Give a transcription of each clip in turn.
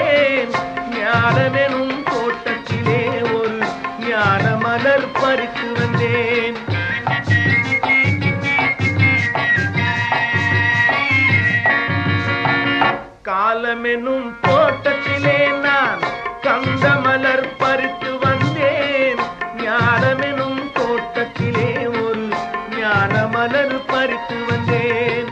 வந்தேன் ஞானமெனும் தோட்டத்திலே ஒரு ஞான மலர் பறித்து வந்தேன் காலமெனும் தோட்டத்திலே நான் கந்த மலர் பறித்து வந்தேன் ஞானமெனும் தோட்டத்திலே ஒரு ஞான மலர் பறித்து வந்தேன்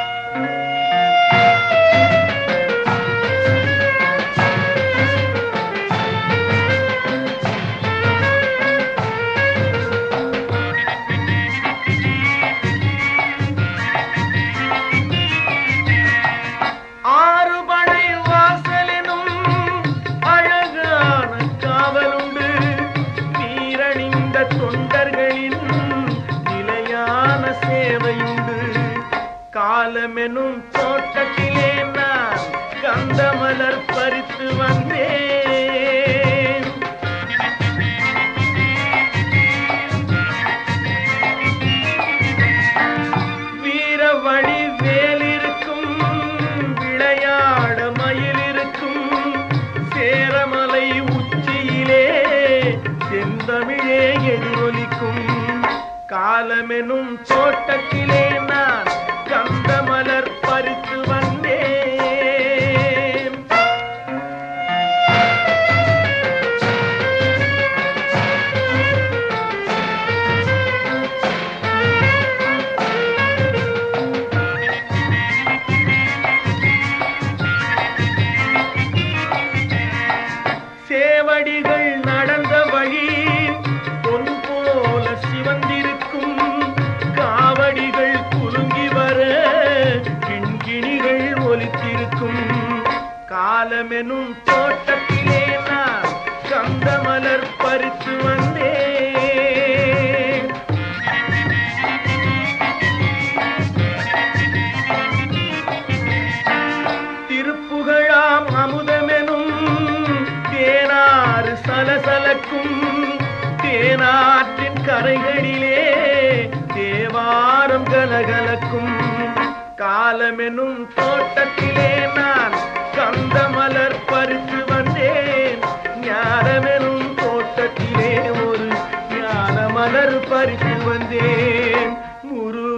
ஆறுபடை வாசலினும் அழகான காவலுண்டு வீரணிந்த தொண்டர்களின் நிலையான சேவையுண்டு காலமெனும் தோட்டத்திலே நான் கந்தமலர் பறித்து வந்தேன் வீர வழி வேலிருக்கும் விளையாட மயில் இருக்கும் சேரமலை உச்சியிலே செந்தமிழே எதிரொலிக்கும் காலமெனும் தோட்டத்திலே நான் கந்தமலர் பறித்து வந்தேன் சேவடிகள் நடந்த வழி பொன் போல சிவந்திருக்கும் காவடிகள் குலுங்கி வர கிண்கிணிகள் ஒலித்திருக்கும் காலமெனும் தோட்டத்திலே நான் கந்தமலர் பறித்து வந்தேன் திருப்புகழாம் அமுதமெனும் தேனாறு சலசலக்கும் தேனாற்றின் கரைகளிலே தேவாரம் கலகலக்கும் காலமெனும் தோட்டத்திலே நான் கந்த மலர் பறித்து வந்தேன் ஞானமெனும் தோட்டத்திலே ஒரு ஞான மலர் பறித்து வந்தேன் முருகா